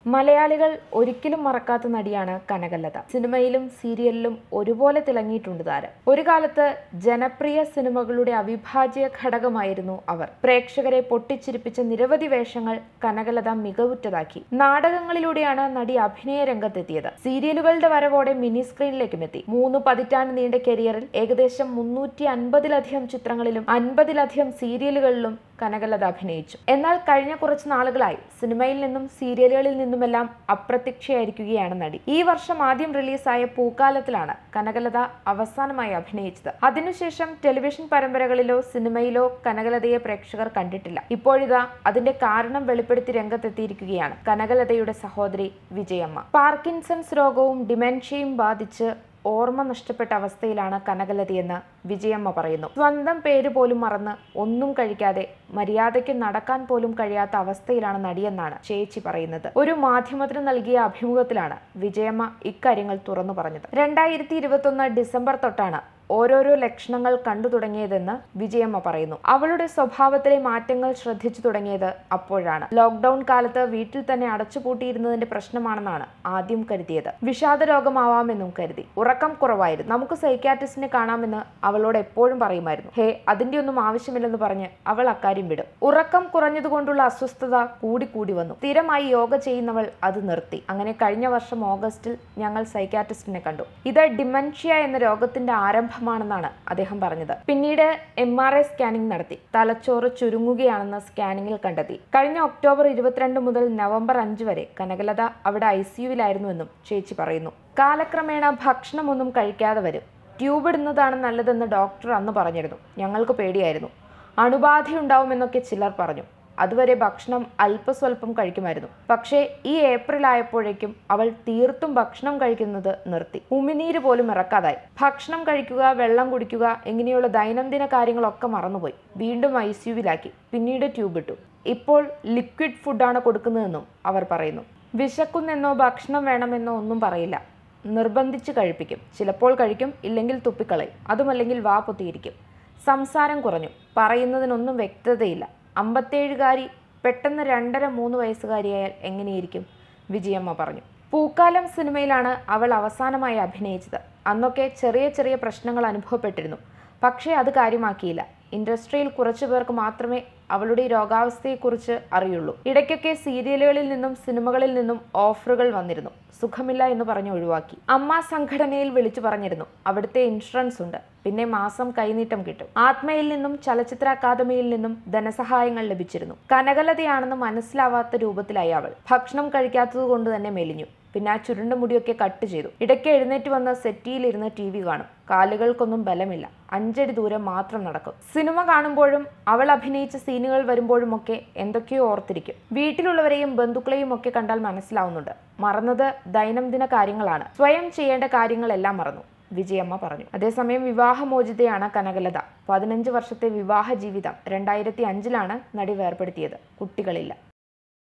മലയാളികൾ ഒരിക്കലും മറക്കാത്ത നടിയാണ് കനകലത സിനിമയിലും സീരിയലിലും ഒരുപോലെ തിളങ്ങിയിട്ടുണ്ട് താരം ഒരു കാലത്ത് ജനപ്രിയ സിനിമകളുടെ അവിഭാജ്യ ഘടകമായിരുന്നു അവർ പ്രേക്ഷകരെ പൊട്ടിച്ചിരിപ്പിച്ച നിരവധി വേഷങ്ങൾ കനകലത മികവുറ്റതാക്കി നാടകങ്ങളിലൂടെയാണ് നടി അഭിനയ രംഗത്തെത്തിയത് സീരിയലുകളുടെ വരവോടെ മിനി സ്ക്രീനിലേക്കും എത്തി മൂന്ന് പതിറ്റാണ്ട് നീണ്ട കരിയറിൽ ഏകദേശം മുന്നൂറ്റി അൻപതിലധികം ചിത്രങ്ങളിലും അൻപതിലധികം സീരിയലുകളിലും കനകലത അഭിനയിച്ചു എന്നാൽ കഴിഞ്ഞ കുറച്ച് നാളുകളായി സിനിമയിൽ നിന്നും സീരിയലുകളിൽ നിന്നുമെല്ലാം അപ്രത്യക്ഷയായിരിക്കുകയാണ് നടി ഈ വർഷം ആദ്യം റിലീസായ പൂക്കാലത്തിലാണ് കനകലത അവസാനമായി അഭിനയിച്ചത് അതിനുശേഷം ടെലിവിഷൻ പരമ്പരകളിലോ സിനിമയിലോ കനകലതയെ പ്രേക്ഷകർ കണ്ടിട്ടില്ല ഇപ്പോഴിതാ അതിന്റെ കാരണം വെളിപ്പെടുത്തി രംഗത്തെത്തിയിരിക്കുകയാണ് കനകലതയുടെ സഹോദരി വിജയമ്മ പാർക്കിൻസൺസ് രോഗവും ഡിമെൻഷ്യയും ബാധിച്ച് ഓർമ്മ നഷ്ടപ്പെട്ട അവസ്ഥയിലാണ് കനകലതയെന്ന് വിജയമ്മ പറയുന്നു സ്വന്തം പേര് പോലും മറന്ന് ഒന്നും കഴിക്കാതെ മര്യാദയ്ക്ക് നടക്കാൻ പോലും കഴിയാത്ത അവസ്ഥയിലാണ് നടിയെന്നാണ് ചേച്ചി പറയുന്നത് ഒരു മാധ്യമത്തിന് നൽകിയ അഭിമുഖത്തിലാണ് വിജയമ്മ ഇക്കാര്യങ്ങൾ തുറന്നു പറഞ്ഞത് രണ്ടായിരത്തി ഇരുപത്തൊന്ന് ഡിസംബർ തൊട്ടാണ് ഓരോരോ ലക്ഷണങ്ങൾ കണ്ടു തുടങ്ങിയതെന്ന് വിജയമ്മ പറയുന്നു അവളുടെ സ്വഭാവത്തിലെ മാറ്റങ്ങൾ ശ്രദ്ധിച്ചു തുടങ്ങിയത് അപ്പോഴാണ് ലോക്ക്ഡൌൺ കാലത്ത് വീട്ടിൽ തന്നെ അടച്ചുപൂട്ടിയിരുന്നതിന്റെ പ്രശ്നമാണെന്നാണ് ആദ്യം കരുതിയത് വിഷാദ രോഗമാവാമെന്നും കരുതി ഉറക്കം കുറവായിരുന്നു നമുക്ക് സൈക്യാട്രിസ്റ്റിനെ കാണാമെന്ന് അവളോട് എപ്പോഴും പറയുമായിരുന്നു ഹേ അതിന്റെ ഒന്നും ആവശ്യമില്ലെന്ന് പറഞ്ഞ് അവൾ അക്കാര്യം വിടും ഉറക്കം കുറഞ്ഞതുകൊണ്ടുള്ള അസ്വസ്ഥത കൂടി കൂടി വന്നു സ്ഥിരമായി യോഗ ചെയ്യുന്നവൾ അത് നിർത്തി അങ്ങനെ കഴിഞ്ഞ വർഷം ഓഗസ്റ്റിൽ ഞങ്ങൾ സൈക്യാട്രിസ്റ്റിനെ കണ്ടു ഇത് ഡിമൻഷ്യ എന്ന രോഗത്തിന്റെ ആരംഭമാണെന്നാണ് അദ്ദേഹം പറഞ്ഞത് പിന്നീട് എം ആർ ഐ സ്കാനിംഗ് നടത്തി തലച്ചോറ് ചുരുങ്ങുകയാണെന്ന് സ്കാനിങ്ങിൽ കണ്ടെത്തി കഴിഞ്ഞ ഒക്ടോബർ ഇരുപത്തിരണ്ട് മുതൽ നവംബർ അഞ്ച് വരെ കനകലത അവിടെ ഐ സിയുവിലായിരുന്നുവെന്നും ചേച്ചി പറയുന്നു കാലക്രമേണ ഭക്ഷണമൊന്നും കഴിക്കാതെ വരും ട്യൂബ് ഇടുന്നതാണ് നല്ലതെന്ന് ഡോക്ടർ അന്ന് പറഞ്ഞിരുന്നു ഞങ്ങൾക്ക് പേടിയായിരുന്നു അണുബാധയുണ്ടാവുമെന്നൊക്കെ ചിലർ പറഞ്ഞു അതുവരെ ഭക്ഷണം അല്പസ്വല്പം കഴിക്കുമായിരുന്നു പക്ഷേ ഈ ഏപ്രിൽ ആയപ്പോഴേക്കും അവൾ തീർത്തും ഭക്ഷണം കഴിക്കുന്നത് നിർത്തി ഉമിനീര് പോലും ഇറക്കാതായി ഭക്ഷണം കഴിക്കുക വെള്ളം കുടിക്കുക ഇങ്ങനെയുള്ള ദൈനംദിന കാര്യങ്ങളൊക്കെ മറന്നുപോയി വീണ്ടും ഐ സിയുവിലാക്കി പിന്നീട് ട്യൂബ് ഇട്ടു ഇപ്പോൾ ലിക്വിഡ് ഫുഡാണ് കൊടുക്കുന്നതെന്നും അവർ പറയുന്നു വിശക്കുന്നെന്നോ ഭക്ഷണം വേണമെന്നോ ഒന്നും പറയില്ല നിർബന്ധിച്ച് കഴിപ്പിക്കും ചിലപ്പോൾ കഴിക്കും ഇല്ലെങ്കിൽ തുപ്പിക്കളയും അതുമല്ലെങ്കിൽ വാ പൊത്തിയിരിക്കും സംസാരം കുറഞ്ഞു പറയുന്നതിനൊന്നും വ്യക്തതയില്ല അമ്പത്തേഴുകാരി പെട്ടെന്ന് രണ്ടര മൂന്ന് വയസ്സുകാരിയായാൽ എങ്ങനെയിരിക്കും വിജയമ്മ പറഞ്ഞു പൂക്കാലം സിനിമയിലാണ് അവൾ അവസാനമായി അഭിനയിച്ചത് അന്നൊക്കെ ചെറിയ ചെറിയ പ്രശ്നങ്ങൾ അനുഭവപ്പെട്ടിരുന്നു പക്ഷേ അത് കാര്യമാക്കിയില്ല ഇൻഡസ്ട്രിയിൽ കുറച്ചു പേർക്ക് മാത്രമേ അവളുടെ ഈ രോഗാവസ്ഥയെക്കുറിച്ച് അറിയുള്ളൂ ഇടയ്ക്കൊക്കെ സീരിയലുകളിൽ നിന്നും സിനിമകളിൽ നിന്നും ഓഫറുകൾ വന്നിരുന്നു സുഖമില്ല എന്ന് പറഞ്ഞ് ഒഴിവാക്കി അമ്മ സംഘടനയിൽ വിളിച്ചു പറഞ്ഞിരുന്നു അവിടുത്തെ ഇൻഷുറൻസ് ഉണ്ട് പിന്നെ മാസം കൈനീട്ടം കിട്ടും ആത്മയിൽ നിന്നും ചലച്ചിത്ര അക്കാദമിയിൽ നിന്നും ധനസഹായങ്ങൾ ലഭിച്ചിരുന്നു കനകലതയാണെന്ന് മനസ്സിലാവാത്ത രൂപത്തിലായി അവൾ ഭക്ഷണം കഴിക്കാത്തത് കൊണ്ട് തന്നെ മെലിഞ്ഞു പിന്നെ ആ ചുരുണ്ട മുടിയൊക്കെ കട്ട് ചെയ്തു ഇടയ്ക്ക് എഴുന്നേറ്റ് വന്ന് സെറ്റിയിലിരുന്ന് ടി വി കാണും കാലുകൾക്കൊന്നും ബലമില്ല അഞ്ചടി ദൂരം മാത്രം നടക്കും സിനിമ കാണുമ്പോഴും അവൾ അഭിനയിച്ച സീനുകൾ വരുമ്പോഴുമൊക്കെ എന്തൊക്കെയോ ഓർത്തിരിക്കും വീട്ടിലുള്ളവരെയും ബന്ധുക്കളെയും ഒക്കെ കണ്ടാൽ മനസ്സിലാവുന്നുണ്ട് മറന്നത് ദൈനംദിന കാര്യങ്ങളാണ് സ്വയം ചെയ്യേണ്ട കാര്യങ്ങളെല്ലാം മറന്നു വിജയമ്മ പറഞ്ഞു അതേസമയം വിവാഹമോചിതയാണ് കനകലത പതിനഞ്ച് വർഷത്തെ വിവാഹ ജീവിതം രണ്ടായിരത്തി അഞ്ചിലാണ് നടി വേർപ്പെടുത്തിയത് കുട്ടികളില്ല